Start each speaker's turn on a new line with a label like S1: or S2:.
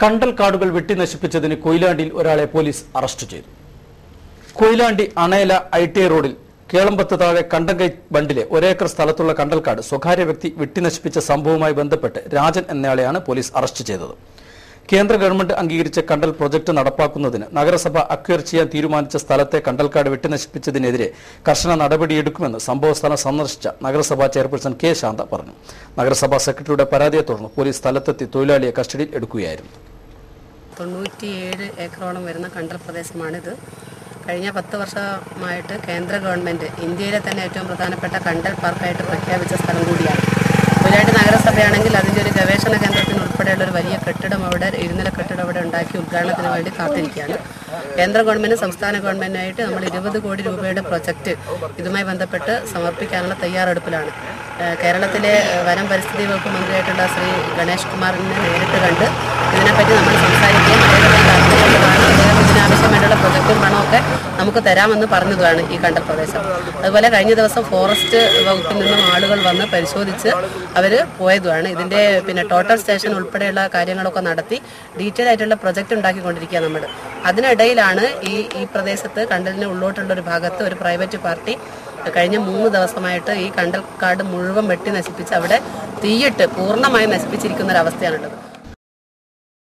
S1: കണ്ടൽ കാടുകൾ വെട്ടി നശിപ്പിച്ചതിന് കൊയിലാണ്ടിയിൽ ഒരാളെ പോലീസ് അറസ്റ്റ് ചെയ്തു കൊയിലാണ്ടി അണയല ഐ ടി ഐ റോഡിൽ കേളമ്പത്ത് താഴെ കണ്ടങ്കൈ ബണ്ടിലെ ഒരേക്കർ സ്ഥലത്തുള്ള കണ്ടൽക്കാട് സ്വകാര്യ വ്യക്തി വെട്ടിനശിപ്പിച്ച സംഭവവുമായി ബന്ധപ്പെട്ട് രാജൻ എന്നയാളെയാണ് പോലീസ് അറസ്റ്റ് ചെയ്തത് കേന്ദ്ര ഗവൺമെന്റ് അംഗീകരിച്ച കണ്ടൽ പ്രൊജക്ട് നടപ്പാക്കുന്നതിന് നഗരസഭ അക്വയർ ചെയ്യാൻ തീരുമാനിച്ച സ്ഥലത്തെ കണ്ടൽക്കാട് വെട്ടിനശിപ്പിച്ചതിനെതിരെ കർശന നടപടിയെടുക്കുമെന്ന് സംഭവസ്ഥലം സന്ദർശിച്ച നഗരസഭാ ചെയർപേഴ്സൺ കെ ശാന്ത പറഞ്ഞു നഗരസഭാ സെക്രട്ടറിയുടെ പരാതിയെ തുടർന്ന് പോലീസ് സ്ഥലത്തെത്തി തൊഴിലാളിയെ കസ്റ്റഡിയിൽ എടുക്കുകയായിരുന്നു
S2: തൊണ്ണൂറ്റിയേഴ് ഏക്കറോളം വരുന്ന കണ്ടൽ പ്രദേശമാണിത് കഴിഞ്ഞ പത്ത് വർഷമായിട്ട് കേന്ദ്ര ഗവൺമെൻറ് ഇന്ത്യയിലെ തന്നെ ഏറ്റവും പ്രധാനപ്പെട്ട കണ്ടൽ പാർക്കായിട്ട് പ്രഖ്യാപിച്ച സ്ഥലം കൂടിയാണ് കൊയിലാണ്ടി നഗരസഭയാണെങ്കിൽ അതിൻ്റെ ഒരു ഗവേഷണ കേന്ദ്രത്തിന് ഉൾപ്പെടെയുള്ള ഒരു വലിയ കെട്ടിടം അവിടെ ഇരുനില കെട്ടിടം അവിടെ ഉണ്ടാക്കി ഉദ്ഘാടനത്തിന് വേണ്ടി കാത്തിരിക്കുകയാണ് കേന്ദ്ര ഗവൺമെൻറ് സംസ്ഥാന ഗവൺമെൻറ്റിനായിട്ട് നമ്മൾ ഇരുപത് കോടി രൂപയുടെ പ്രൊജക്റ്റ് ഇതുമായി ബന്ധപ്പെട്ട് സമർപ്പിക്കാനുള്ള തയ്യാറെടുപ്പിലാണ് ഏഹ് കേരളത്തിലെ ഏഹ് വനം പരിസ്ഥിതി വകുപ്പ് മന്ത്രിയായിട്ടുള്ള ശ്രീ ഗണേഷ് കുമാറിനെ നേരിട്ട് കണ്ട് ഇതിനെപ്പറ്റി നമ്മൾ സംസാരിക്കുകയും അദ്ദേഹത്തിന് താല്പര്യമുള്ളതാണ് അദ്ദേഹം ഇതിനാവശ്യമായിട്ടുള്ള പ്രൊജക്റ്റും പണമൊക്കെ നമുക്ക് തരാമെന്ന് പറഞ്ഞതാണ് ഈ കണ്ടൽ പ്രദേശം അതുപോലെ കഴിഞ്ഞ ദിവസം ഫോറസ്റ്റ് വകുപ്പിൽ നിന്നും ആളുകൾ വന്ന് പരിശോധിച്ച് അവർ പോയതുമാണ് ഇതിൻ്റെ പിന്നെ ടോട്ടൽ സ്റ്റേഷൻ ഉൾപ്പെടെയുള്ള കാര്യങ്ങളൊക്കെ നടത്തി ഡീറ്റെയിൽ ആയിട്ടുള്ള പ്രൊജക്റ്റ് ഉണ്ടാക്കിക്കൊണ്ടിരിക്കുക നമ്മൾ അതിനിടയിലാണ് ഈ ഈ പ്രദേശത്ത് കണ്ടലിന് ഉള്ളോട്ടുള്ള ഒരു ഭാഗത്ത് ഒരു പ്രൈവറ്റ് പാർട്ടി കഴിഞ്ഞ മൂന്ന് ദിവസമായിട്ട് ഈ കണ്ടൽക്കാട് മുഴുവൻ വെട്ടി നശിപ്പിച്ച് അവിടെ തീയിട്ട് പൂർണ്ണമായും നശിപ്പിച്ചിരിക്കുന്ന ഒരു അവസ്ഥയാണുള്ളത്